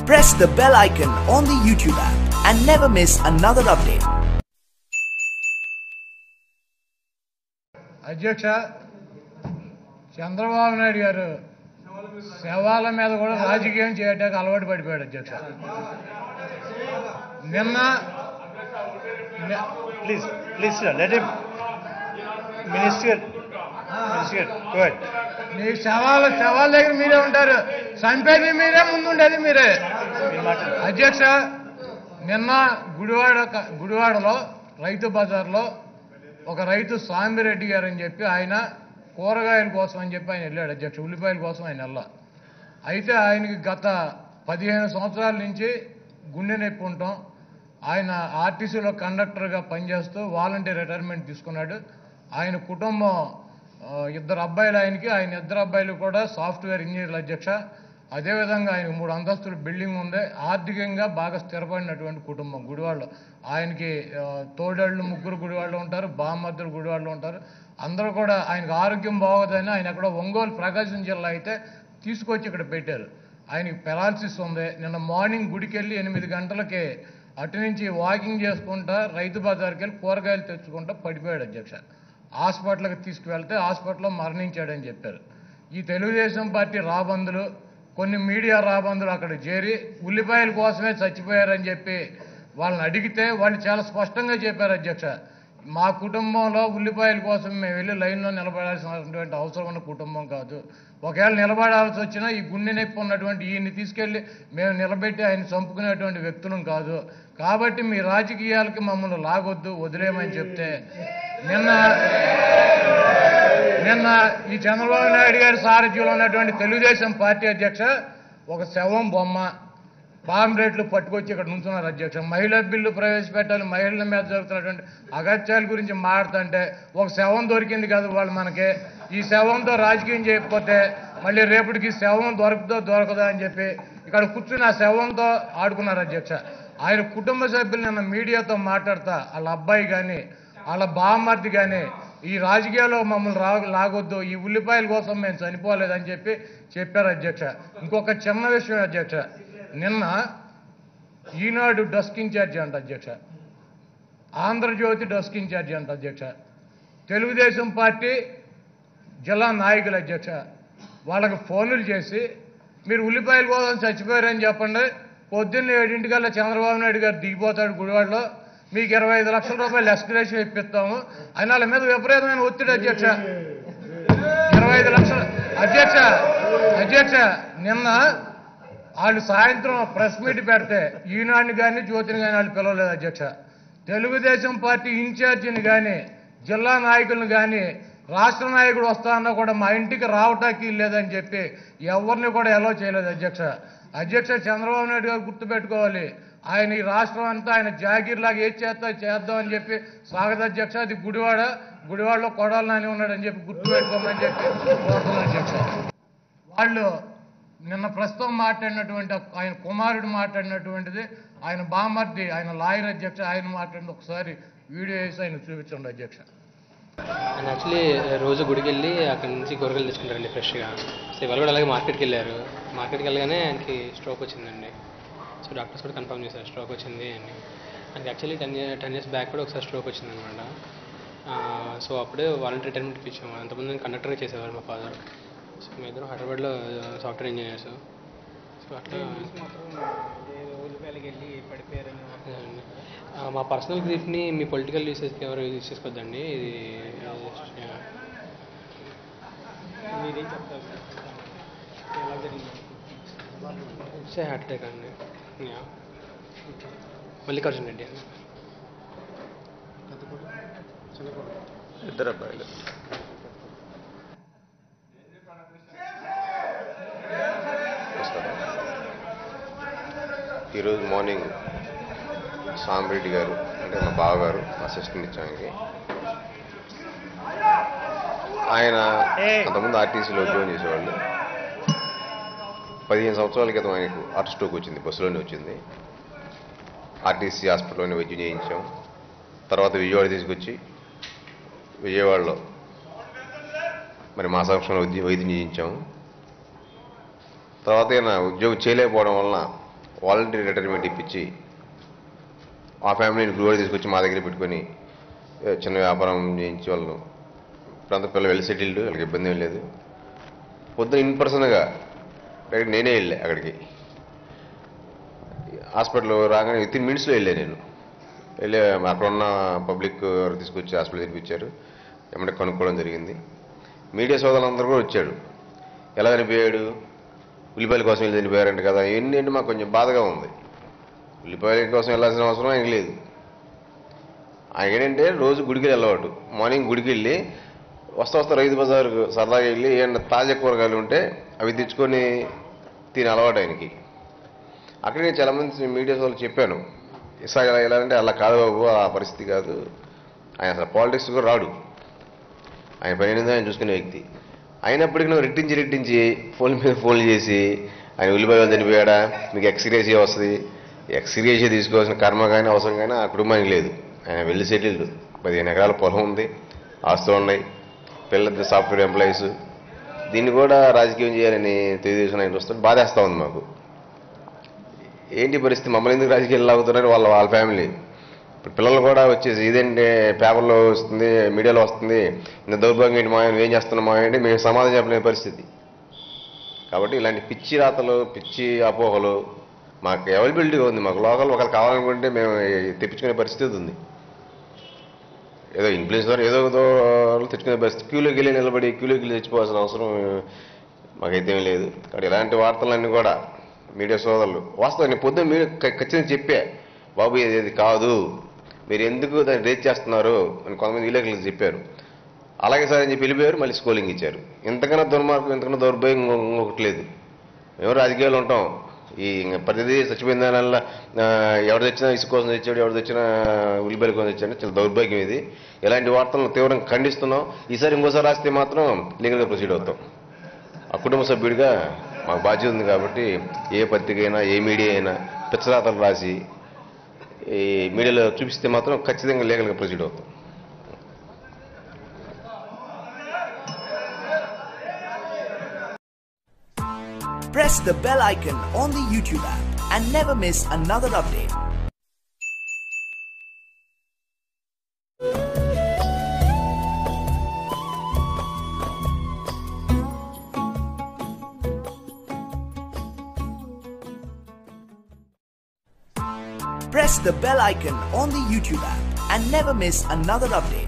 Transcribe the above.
press the bell icon on the YouTube app and never miss another update. అధ్యక్ష చంద్రబాబు నాయుడు గారు శవాల మీద కూడా రాజకీయం చేయడానికి అలవాటు పడిపోయాడు అధ్యక్ష నిన్న ని- Please, please, sir, let him. Minister, Minister, go ahead. మీ శవాల శవాల దగ్గర మీరే ఉంటారు చంపేది మీరే ముందుండేది మీరే మీరు మాట్లాడండి. అధ్యక్ష నిన్న గుడివాడ క- గుడివాడలో రైతు బజార్లో ఒక రైతు సాంబిరెడ్డి గారు అని చెప్పి ఆయన కూరగాయల కోసం అని చెప్పి ఆయన వెళ్ళాడు అధ్యక్ష ఉల్లిపాయల కోసం ఆయన వెళ్ళా అయితే ఆయనకి గత పదిహేను సంవత్సరాల నుంచి గుండె నొప్పి ఉంటాం ఆయన ఆర్టీసీలో కండక్టర్గా పనిచేస్తూ వాలంటీర్ రిటైర్మెంట్ తీసుకున్నాడు ఆయన కుటుంబం ఆ, ఇద్దరు అబ్బాయిలు ఆయనకి ఆయన ఇద్దరు అబ్బాయిలు కూడా సాఫ్ట్వేర్ ఇంజనీర్ల అధ్యక్ష అదేవిధంగా ఆయన మూడు అంతస్తుల బిల్డింగ్ ఉంది ఆర్థికంగా బాగా స్థిరపడినటువంటి కుటుంబం గుడివాళ్ళు ఆయనకి ఆ, తోడేళ్ళు ముగ్గురు గుడివాళ్ళు ఉంటారు బామ్మద్దరు గుడివాళ్ళు ఉంటారు అందరూ కూడా ఆయనకు ఆరోగ్యం బాగోదని ఆయన ఎక్కడో ఒంగోలు ప్రకాశం జిల్లా అయితే తీసుకొచ్చి ఇక్కడ పెట్టారు ఆయనకి పెరాలసిస్ ఉంది నిన్న మార్నింగ్ గుడికి వెళ్ళి ఎనిమిది గంటలకి అటు నుంచి వాకింగ్ చేసుకుంటా రైతు బజార్కి వెళ్ళి కూరగాయలు తెచ్చుకుంటా పడిపోయాడు అధ్యక్ష హాస్పిటల్కి తీసుకువెళ్తే హాస్పిటల్లో మరణించాడని చెప్పారు ఈ తెలుగుదేశం పార్టీ రాబందులు కొన్ని మీడియా రాబందులు అక్కడ చేరి ఉల్లిపాయల కోసమే చచ్చిపోయారని చెప్పి వాళ్ళని అడిగితే వాళ్ళు చాలా స్పష్టంగా చెప్పారు అధ్యక్ష మా కుటుంబంలో ఉల్లిపాయల కోసం మేము వెళ్ళి లైన్లో నిలబడాల్సినటువంటి అవసరం ఉన్న కుటుంబం కాదు ఒకవేళ నిలబడాల్సి వచ్చినా ఈ గుండె నొప్పి ఉన్నటువంటి ఈయన్ని తీసుకెళ్ళి మేము నిలబెట్టి ఆయన చంపుకునేటువంటి వ్యక్తులం కాదు కాబట్టి మీ రాజకీయాలకి మమ్మల్ని లాగొద్దు వదిలేయమని చెప్తే నిన్న నిన్న ఈ చంద్రబాబు నాయుడు గారి సారథ్యంలో ఉన్నటువంటి తెలుగుదేశం పార్టీ అధ్యక్ష ఒక శవం బొమ్మ పాంప్లెట్లు పట్టుకొచ్చి ఇక్కడ నుంచున్నారు అధ్యక్ష మహిళా బిల్లు ప్రవేశపెట్టాలి మహిళల మీద జరుగుతున్నటువంటి అగత్యాల గురించి మాట్లాడుతుంటే ఒక శవం దొరికింది కదా వాళ్ళు మనకి ఈ శవంతో రాజకీయం చేయకపోతే మళ్ళీ రేపటికి శవం దొరుకుతుందో దొరకదో అని చెప్పి ఇక్కడ కూర్చుని ఆ శవంతో ఆడుకున్నారు అధ్యక్ష ఆయన కుటుంబ సభ్యులు నిన్న మీడియాతో మాట్లాడతా వాళ్ళ అబ్బాయి కానీ వాళ్ళ బామ్మర్ది కానీ ఈ రాజకీయాల్లో మమ్మల్ని రా లాగొద్దు ఈ ఉల్లిపాయల కోసం మేము చనిపోలేదని చెప్పి చెప్పారు అధ్యక్ష ఇంకొక చిన్న విషయం అధ్యక్ష నిన్న ఈనాడు డస్క్ ఇన్ఛార్జి అంట అధ్యక్ష ఆంధ్రజ్యోతి డస్క్ ఇన్ఛార్జి అంట అధ్యక్ష తెలుగుదేశం పార్టీ జిల్లా నాయకులు అధ్యక్ష వాళ్ళకి ఫోన్లు చేసి మీరు ఉల్లిపాయల కోసం చచ్చిపోయారని చెప్పండి పొద్దున్న ఏడింటికల్లా చంద్రబాబు నాయుడు గారు దిగిపోతాడు గుడివాడలో మీకు ఇరవై ఐదు లక్షల రూపాయలు ఎస్టిరేషన్ ఇప్పిస్తాము ఆయన వాళ్ళ మీద విపరీతమైన ఒత్తిడి అధ్యక్ష ఇరవై ఐదు లక్షలు అధ్యక్ష అధ్యక్ష నిన్న వాళ్ళు సాయంత్రం ప్రెస్ మీట్ పెడితే ఈనాడిని కానీ జ్యోతిని కానీ వాళ్ళు పిలవలేదు అధ్యక్ష తెలుగుదేశం పార్టీ ఇన్ఛార్జిని కానీ జిల్లా నాయకులను కానీ రాష్ట్ర నాయకుడు వస్తా అన్నా కూడా మా ఇంటికి రావటానికి లేదని చెప్పి ఎవరిని కూడా ఎలో చేయలేదు అధ్యక్ష అధ్యక్ష చంద్రబాబు నాయుడు గారు గుర్తుపెట్టుకోవాలి ఆయన ఈ రాష్ట్రం అంతా ఆయన జాగీర్ లాగా ఏది చేస్తా చేద్దాం అని చెప్పి స్వాగత అధ్యక్ష అది గుడివాడ గుడివాడలో కొడాల నాని ఉన్నాడని చెప్పి గుర్తుపెట్టుకోమని చెప్పి కోరుతున్నాను అధ్యక్ష వాళ్ళు నిన్న ప్రస్తుతం మాట్లాడినటువంటి ఆయన కుమారుడు మాట్లాడినటువంటిది ఆయన బామర్ది ఆయన లాయర్ అధ్యక్ష ఆయన మాట్లాడిన ఒకసారి వీడియో వేసి ఆయన చూపించండి అధ్యక్ష అండ్ యాక్చువల్లీ రోజు గుడికి వెళ్ళి అక్కడి నుంచి కూరగాయలు తెచ్చుకుంటారండి ఫ్రెష్గా సో ఇవాళ కూడా అలాగే మార్కెట్కి వెళ్ళారు మార్కెట్కి వెళ్ళగానే ఆయనకి స్ట్రోక్ వచ్చిందండి సో డాక్టర్స్ కూడా కన్ఫర్మ్ చేశారు స్ట్రోక్ వచ్చింది అని ఆయనకి actually ten year ten years back కూడా ఒకసారి స్ట్రోక్ వచ్చింది అనమాట సో అప్పుడే వాలంటీ రిటైర్మెంట్ ఇప్పించాము అంతకుముందు నేను కండక్టర్గా చేసేవారు మా ఫాదర్ సో మీ ఇద్దరు హైదరాబాద్లో సాఫ్ట్వేర్ ఇంజనీర్స్ సో అట్లా అదేనండి. ఆ, మా పర్సనల్ గ్రీఫ్ని మీ పొలిటికల్ యూసేజ్కి ఎవరు యూజ్ చేసుకోవద్దండి ఇది ఇట్స్ హార్ట్ అటాక్ అండి యా. మల్లికార్జున రెడ్డి అండి ఇద్దరు అబ్బాయిలు ఈరోజు మార్నింగ్ సాంబరెడ్డి గారు అంటే మా బావగారు అసిస్టెంట్ ఇచ్చానికి ఆయన అంతకుముందు ఆర్టీసీలో ఉద్యోగం చేసేవాళ్ళు పదిహేను సంవత్సరాల క్రితం ఆయనకు హార్ట్ స్ట్రోక్ వచ్చింది బస్సులోనే వచ్చింది ఆర్టీసీ హాస్పిటల్లోనే వైద్యం చేయించాం తర్వాత విజయవాడ తీసుకొచ్చి విజయవాడలో మరి మా సంరక్షణలో వైద్యం వైద్యం చేయించాము తర్వాత ఈయన ఉద్యోగం చేయలేకపోవడం వలన వాలంటీర్ రిటైర్మెంట్ ఇప్పించి ఆ ఫ్యామిలీని గ్లోరీ తీసుకొచ్చి మా దగ్గర పెట్టుకొని ఏ, చిన్న వ్యాపారం చేయించి వాళ్ళను ప్రాంత పిల్లలు వెల్ సెటిల్డ్ వాళ్ళకి ఇబ్బంది ఏం లేదు పొద్దున ఇన్ పర్సన్గా డైరెక్ట్ నేనే వెళ్ళా అక్కడికి హాస్పిటల్ రాగానే విత్ ఇన్ మినిట్స్లో వెళ్ళా నేను వెళ్ళి అక్కడ ఉన్న పబ్లిక్ తీసుకొచ్చి హాస్పిటల్ తినిపించారు ఏమంటే కనుక్కోవడం జరిగింది మీడియా సోదరులందరూ కూడా వచ్చాడు ఎలా చనిపోయాడు ఉల్లిపాయల కోసం వెళ్ళి చనిపోయారంట కదా ఇవన్నీ అంటే మాకు కొంచెం బాధగా ఉంది ఉల్లిపాయల కోసం వెళ్ళాల్సిన అవసరం ఆయనకి లేదు ఆయన ఏంటంటే రోజు గుడికి వెళ్ళవాడు మార్నింగ్ గుడికి వెళ్ళి వస్తా వస్తా రైతు బజార్ సరదాగా వెళ్ళి ఏమన్నా తాజా కూరగాయలు ఉంటే అవి తెచ్చుకొని తినే అలవాటు ఆయనకి అక్కడ నేను చాలామంది మీడియా వాళ్ళు చెప్పాను ఇసా ఎలా ఎలా అంటే అలా కాదు బాబు ఆ పరిస్థితి కాదు ఆయన అసలు పాలిటిక్స్ కూడా రాడు ఆయన పని ఏందో ఆయన చూసుకునే వ్యక్తి అయినప్పటికీ నువ్వు రెట్టించి రెట్టించి ఫోన్ మీద ఫోన్ చేసి ఆయన ఉల్లిపాయలు చనిపోయాడా మీకు ఎక్స్రేషియా వస్తుంది ఎక్స్రేషియా తీసుకోవాల్సిన కర్మ కానీ అవసరం కానీ ఆ కుటుంబానికి లేదు ఆయన వెళ్ళి సెటిల్డ్ పదిహేను ఎకరాల పొలం ఉంది ఆస్తులు ఉన్నాయి పిల్లలు సాఫ్ట్వేర్ ఎంప్లాయీస్ దీన్ని కూడా రాజకీయం చేయాలని తెలుగుదేశం ఆయన చూస్తే బాధేస్తూ ఉంది మాకు ఏంటి పరిస్థితి మమ్మల్ని ఎందుకు రాజకీయాలు లాగుతున్నారు వాళ్ళ వాళ్ళ ఫ్యామిలీ ఇప్పుడు పిల్లలు కూడా వచ్చేసి ఇదేంటి పేపర్లో వస్తుంది మీడియాలో వస్తుంది ఇంత దౌర్భాగ్యం ఏంటి మా ఆయన ఏం చేస్తున్నాం మా అంటే మేము సమాధానం చెప్పలేని పరిస్థితి కాబట్టి ఇలాంటి పిచ్చి రాతలు పిచ్చి అపోహలు మాకు అవైలబిలిటీ ఉంది మాకు లోకల్ ఒకరు కావాలనుకుంటే మేము తెప్పించుకునే పరిస్థితి ఉంది ఏదో ఇన్ఫ్లుయెన్స్ ద్వారా ఏదో ఏదో తెచ్చుకునే పరిస్థితి క్యూలోకి వెళ్ళి నిలబడి క్యూలోకి వెళ్ళి తెచ్చిపోవాల్సిన అవసరం మాకైతే ఏమీ లేదు కాబట్టి ఇలాంటి వార్తలన్నీ కూడా మీడియా సోదరులు వాస్తవం నేను పొద్దున్న మీరు ఖ- ఖచ్చితంగా చెప్పా బాబు ఇది ఇది కాదు మీరు ఎందుకు దాన్ని రేట్ చేస్తున్నారు అని కొంతమంది విలేకరులు చెప్పారు అలాగే సార్ అని చెప్పి వెళ్ళిపోయారు మళ్ళీ స్కూలింగ్ ఇచ్చారు ఇంతకన్నా దుర్మార్గం ఇంతకన్నా దౌర్భాగ్యం ఇంకొ- ఇంకొకటి లేదు మేము రాజకీయాలు ఉంటాం ఈ ఇంక ప్రతిదీ చచ్చిపోయిన దానివల్ల ఆ, ఎవరు తెచ్చినా ఇసుక కోసం తెచ్చాడు ఎవరు తెచ్చినా ఉల్లిపాయల కోసం తెచ్చాడు చాలా దౌర్భాగ్యం ఇది ఇలాంటి వార్తలను తీవ్రంగా ఖండిస్తున్నాం ఈసారి ఇంకోసారి రాస్తే మాత్రం లీగల్గా ప్రొసీడ్ అవుతాం ఆ కుటుంబ సభ్యుడిగా మాకు బాధ్యత ఉంది కాబట్టి ఏ పత్రిక అయినా ఏ మీడియా అయినా పిచ్చరాతలు రాసి ఈ మీడియాలో చూపిస్తే మాత్రం ఖచ్చితంగా లీగల్గా ప్రొసీడ్ అవుతాం Press the bell icon on the YouTube app and never miss another update. Press the bell icon on the YouTube app and never miss another update.